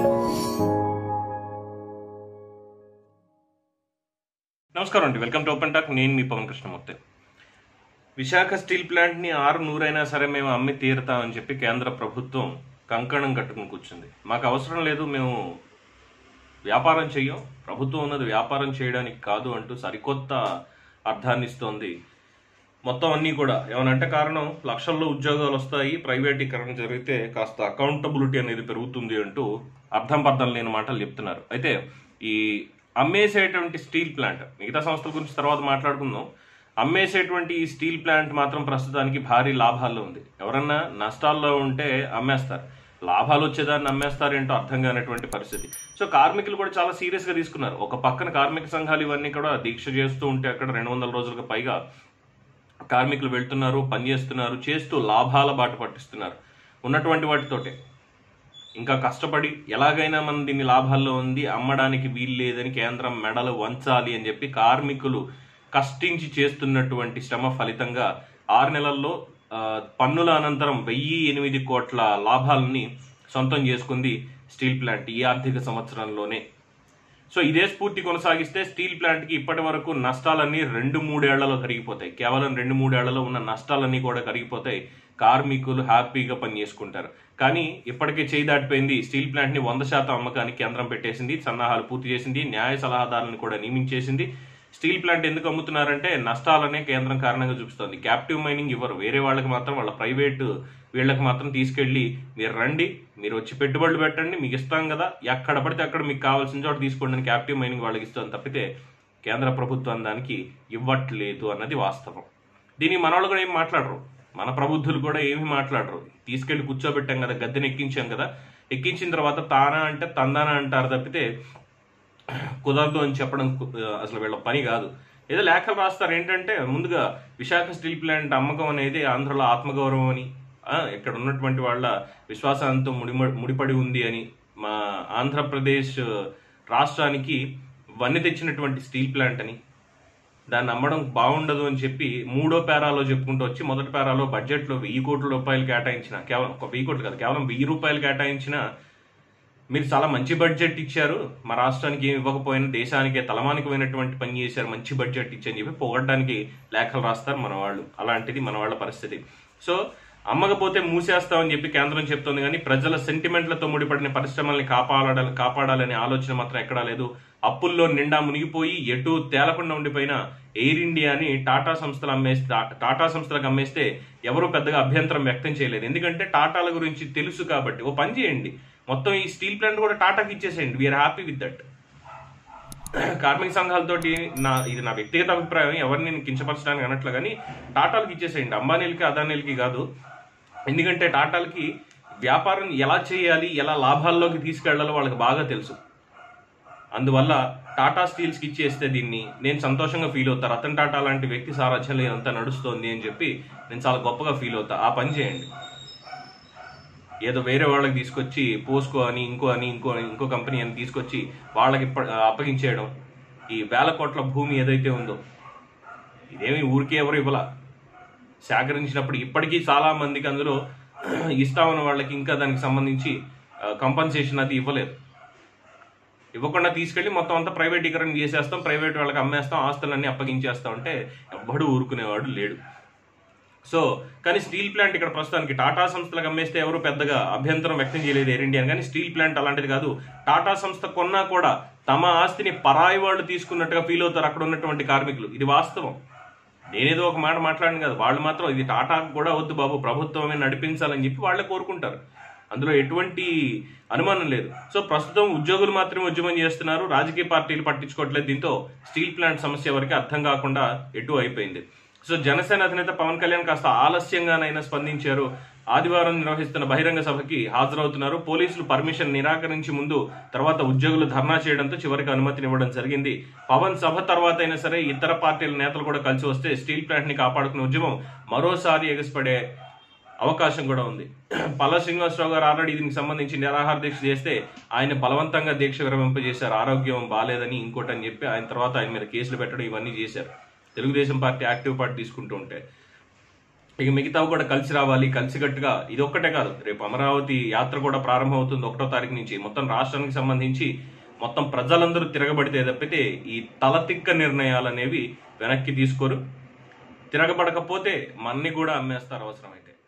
నమస్కారం అండి welcome to open talk నేను మీ పవన్ కృష్ణమూర్తి విశాఖ స్టీల్ ప్లాంట్ని ఆరు నూరైనా సరే మేము అమ్మి తీరుతామని చెప్పి కేంద్ర ప్రభుత్వం కంకణం కట్టుకుని కూర్చుంది మాకు అవసరం లేదు మేము వ్యాపారం చెయ్యం ప్రభుత్వం ఉన్నది వ్యాపారం చేయడానికి కాదు అంటూ సరికొత్త అర్థాన్ని ఇస్తోంది మొత్తం అన్నీ కూడా ఏమనంటే కారణం లక్షల్లో ఉద్యోగాలు వస్తాయి ప్రైవేటీకరణ జరిగితే కాస్త అకౌంటబిలిటీ అనేది పెరుగుతుంది అంటూ అర్థం పర్థం లేని మాటలు చెప్తున్నారు అయితే ఈ అమ్మేసేటువంటి స్టీల్ ప్లాంట్ మిగతా సంస్థల గురించి తర్వాత మాట్లాడుకుందాం అమ్మేసేటువంటి ఈ స్టీల్ ప్లాంట్ మాత్రం ప్రస్తుతానికి భారీ లాభాల్లో ఉంది ఎవరన్నా నష్టాల్లో ఉంటే అమ్మేస్తారు లాభాలు వచ్చేదాన్ని అమ్మేస్తారేంటో అర్థం కానటువంటి పరిస్థితి సో కార్మికులు కూడా చాలా సీరియస్ గా తీసుకున్నారు ఒక పక్కన కార్మిక సంఘాలు ఇవన్నీ కూడా దీక్ష చేస్తూ ఉంటే అక్కడ రెండు వందల రోజులకు పైగా కార్మికులు వెళ్తున్నారు పనిచేస్తున్నారు చేస్తూ లాభాల బాట పట్టిస్తున్నారు ఉన్నటువంటి వాటితోటే ఇంకా కష్టపడి ఎలాగైనా మనం దీన్ని లాభాల్లో ఉంది అమ్మడానికి వీలు లేదని కేంద్రం మెడలు వంచాలి అని చెప్పి కార్మికులు కష్టించి చేస్తున్నటువంటి శ్రమ ఫలితంగా ఆరు నెలల్లో ఆ, పన్నుల అనంతరం వెయ్యి ఎనిమిది కోట్ల లాభాలని సొంతం చేసుకుంది స్టీల్ ప్లాంట్ ఈ ఆర్థిక సంవత్సరంలోనే సో ఇదే స్ఫూర్తి కొనసాగిస్తే స్టీల్ ప్లాంట్ కి ఇప్పటి వరకు నష్టాలన్నీ రెండు మూడేళ్లలో కరిగిపోతాయి కేవలం రెండు మూడేళ్లలో ఉన్న నష్టాలన్నీ కూడా కరిగిపోతాయి కార్మికులు హ్యాపీగా పని చేసుకుంటారు కానీ ఇప్పటికే చేయి దాటిపోయింది స్టీల్ ప్లాంట్ ని వంద శాతం అమ్మకానికి కేంద్రం పెట్టేసింది సన్నాహాలు పూర్తి చేసింది న్యాయ సలహాదారులను కూడా నియమించేసింది స్టీల్ ప్లాంట్ ఎందుకు అమ్ముతున్నారంటే నష్టాలనే కేంద్రం కారణంగా చూపిస్తోంది క్యాప్టివ్ మైనింగ్ ఇవ్వరు వేరే వాళ్ళకి మాత్రం వాళ్ళ ప్రైవేటు వీళ్ళకి మాత్రం తీసుకెళ్ళి మీరు రండి మీరు వచ్చి పెట్టుబడులు పెట్టండి మీకు ఇస్తాం కదా ఎక్కడ పడితే అక్కడ మీకు కావాల్సిన చోట తీసుకోండి అని క్యాప్టివ్ మైనింగ్ వాళ్ళకి ఇస్తాం తప్పితే కేంద్ర ప్రభుత్వం దానికి ఇవ్వట్లేదు అన్నది వాస్తవం దీనికి మన వాళ్ళు కూడా ఏం మాట్లాడరు మన ప్రబుద్ధులు కూడా ఏమీ మాట్లాడరు తీసుకెళ్లి కూర్చోబెట్టాం కదా గద్దెని ఎక్కించాం కదా ఎక్కించిన తర్వాత తానా అంటే తందానా అంటారు తప్పితే కుదరదు అని చెప్పడం కు- అసలు వీళ్ళ పని కాదు ఏదో లేఖలు రాస్తారు ఏంటంటే ముందుగా విశాఖ స్టీల్ ప్లాంట్ అమ్మకం అనేది ఆంధ్రలో ఆత్మగౌరవం అని ఆ, ఇక్కడ ఉన్నటువంటి వాళ్ళ విశ్వాసంతో ముడిమ ముడిపడి ఉంది అని మా ఆంధ్రప్రదేశ్ రాష్ట్రానికి వన్నె తెచ్చినటువంటి స్టీల్ ప్లాంట్ అని దాన్ని అమ్మడం బాగుండదు అని చెప్పి మూడో పేరాలో చెప్పుకుంటూ వచ్చి మొదటి పేరాలో బడ్జెట్లో వెయ్యి కోట్ల రూపాయలు కేటాయించిన కేవలం ఒక వెయ్యి కోట్లు కాదు కేవలం వెయ్యి రూపాయలు కేటాయించిన మీరు చాలా మంచి బడ్జెట్ ఇచ్చారు మా రాష్ట్రానికి ఏమి ఇవ్వకపోయినా దేశానికే తలమానికమైనటువంటి పని చేశారు మంచి బడ్జెట్ ఇచ్చని చెప్పి పొగడడానికి లేఖలు రాస్తారు మన వాళ్ళు అలాంటిది మన వాళ్ళ పరిస్థితి సో అమ్మకపోతే మూసేస్తామని చెప్పి కేంద్రం చెప్తోంది కానీ ప్రజల సెంటిమెంట్లతో ముడిపడిన పరిశ్రమల్ని కాపాడాలని కాపాడాలనే ఆలోచన మాత్రం ఎక్కడా లేదు అప్పుల్లో నిండా మునిగిపోయి ఎటు తేలకుండా ఉండిపోయిన ఎయిర్ ఇండియాని టాటా సంస్థలు అమ్మేస్తే టాటా సంస్థలకు అమ్మేస్తే ఎవరు పెద్దగా అభ్యంతరం వ్యక్తం చేయలేదు ఎందుకంటే టాటాల గురించి తెలుసు కాబట్టి ఓ పని చేయండి మొత్తం ఈ స్టీల్ ప్లాంట్ కూడా టాటాకి ఇచ్చేసేయండి వీఆర్ హ్యాపీ విత్ దట్ కార్మిక సంఘాలతోటి నా ఇది నా వ్యక్తిగత అభిప్రాయం ఎవరిని నేను కించపరచడానికి అనట్లు కానీ టాటాలకి ఇచ్చేసేయండి అంబానీలకి అదానీలకి కాదు ఎందుకంటే టాటాలకి వ్యాపారం ఎలా చేయాలి ఎలా లాభాల్లోకి తీసుకెళ్లాలో వాళ్ళకి బాగా తెలుసు అందువల్ల టాటా స్టీల్స్ కి ఇచ్చేస్తే దీన్ని నేను సంతోషంగా ఫీల్ అవుతా రతన్ టాటా లాంటి వ్యక్తి సారథ్యంలో ఇదంతా నడుస్తోంది అని చెప్పి నేను చాలా గొప్పగా ఫీల్ అవుతా ఆ పని చేయండి ఏదో వేరే వాళ్ళకి తీసుకొచ్చి పోస్కో అని ఇంకో అని ఇంకో ఇంకో కంపెనీ అని తీసుకొచ్చి వాళ్ళకి ఇప్ప- అప్పగించేయడం ఈ వేల కోట్ల భూమి ఏదైతే ఉందో ఇదేమి ఊరికే ఎవరు ఇవ్వాల సేకరించినప్పుడు ఇప్పటికీ చాలా మందికి అందులో ఇస్తామన్న వాళ్ళకి ఇంకా దానికి సంబంధించి కంపన్సేషన్ అది ఇవ్వలేదు ఇవ్వకుండా తీసుకెళ్లి మొత్తం అంతా ప్రైవేటీకరణ చేసేస్తాం ప్రైవేట్ వాళ్ళకి అమ్మేస్తాం ఆస్తులన్నీ అప్పగించేస్తాం అంటే ఎవ్వడు ఊరుకునేవాడు లేడు సో కానీ స్టీల్ ప్లాంట్ ఇక్కడ ప్రస్తుతానికి టాటా సంస్థలకు అమ్మేస్తే ఎవరు పెద్దగా అభ్యంతరం వ్యక్తం చేయలేదు ఎయిర్ ఇండియా కానీ స్టీల్ ప్లాంట్ అలాంటిది కాదు టాటా సంస్థ కొన్నా కూడా తమ ఆస్తిని పరాయి వాళ్ళు తీసుకున్నట్టుగా ఫీల్ అవుతారు అక్కడ ఉన్నటువంటి కార్మికులు ఇది వాస్తవం నేనేదో ఒక మాట మాట్లాడను కదా వాళ్ళు మాత్రం ఇది టాటాకు కూడా వద్దు బాబు ప్రభుత్వమే నడిపించాలని చెప్పి వాళ్ళే కోరుకుంటారు అందులో ఎటువంటి అనుమానం లేదు సో ప్రస్తుతం ఉద్యోగులు మాత్రమే ఉద్యమం చేస్తున్నారు రాజకీయ పార్టీలు పట్టించుకోవట్లేదు దీంతో స్టీల్ ప్లాంట్ సమస్య వరకు అర్థం కాకుండా ఎటు అయిపోయింది సో జనసేన అధినేత పవన్ కళ్యాణ్ కాస్త ఆలస్యంగానైనా స్పందించారు ఆదివారం నిర్వహిస్తున్న బహిరంగ సభకి హాజరవుతున్నారు పోలీసులు పర్మిషన్ నిరాకరించి ముందు తర్వాత ఉద్యోగులు ధర్నా చేయడంతో చివరికి అనుమతినివ్వడం జరిగింది పవన్ సభ తర్వాత అయినా సరే ఇతర పార్టీల నేతలు కూడా కలిసి వస్తే స్టీల్ ప్లాంట్ ని కాపాడుకునే ఉద్యమం మరోసారి ఎగసిపడే అవకాశం కూడా ఉంది పల్ల శ్రీనివాసరావు గారు ఆల్రెడీ దీనికి సంబంధించి నిరాహార దీక్ష చేస్తే ఆయన బలవంతంగా దీక్ష విరమింపజేశారు ఆరోగ్యం బాగాలేదని ఇంకోటి అని చెప్పి ఆయన తర్వాత ఆయన మీద కేసులు పెట్టడం ఇవన్నీ చేశారు తెలుగుదేశం పార్టీ యాక్టివ్ పార్టీ తీసుకుంటూ ఉంటే ఇక మిగతావి కూడా కలిసి రావాలి కలిసికట్టుగా ఇది ఒక్కటే కాదు రేపు అమరావతి యాత్ర కూడా ప్రారంభం అవుతుంది ఒకటో తారీఖు నుంచి మొత్తం రాష్ట్రానికి సంబంధించి మొత్తం ప్రజలందరూ తిరగబడితే తప్పితే ఈ తలతిక్క నిర్ణయాలు అనేవి వెనక్కి తీసుకోరు తిరగబడకపోతే మన్ని కూడా అమ్మేస్తారు అవసరమైతే